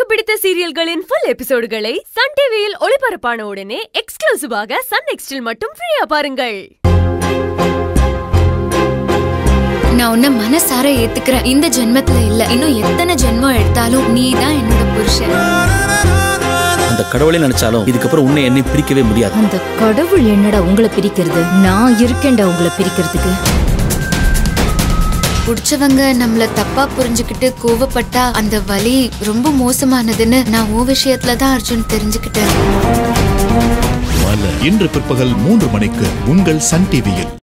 பிடித்த சீரியல்களின் full எபிசோடுகளை Sun டிவியில் ஒளிபரப்பான உடனே எக்ஸ்க்ளூசிவாக சன் நெக்ஸ்டில் மட்டும் ஃப்ரீயா பாருங்கள் நான் உன்னை மனசார ஏத்துக்கிறேன் இந்த ஜென்மத்துல இல்ல இன்னும் எத்தனை ஜென்மம் எடுத்தாலும் நீ தான் என்னோட புருஷன் அந்த கடவுளே நினைச்சாலும் இதுக்கப்புறம் உன்னை என்னை பிரிக்கவே முடியாது அந்த கடவுள் என்னடா உங்களை பிரிக்கிறது நான் இருக்கேன்டா உங்களை பிரிக்கிறதுக்கு புடிச்சவங்க நம்மள தப்பா புரிஞ்சுக்கிட்டு கோவப்பட்டா அந்த வலி ரொம்ப மோசமானதுன்னு நான் உன் விஷயத்துல தான் அர்ஜுன் தெரிஞ்சுக்கிட்டேன் மலர் இன்று பிற்பகல் மூன்று மணிக்கு உங்கள் சன் டிவியில்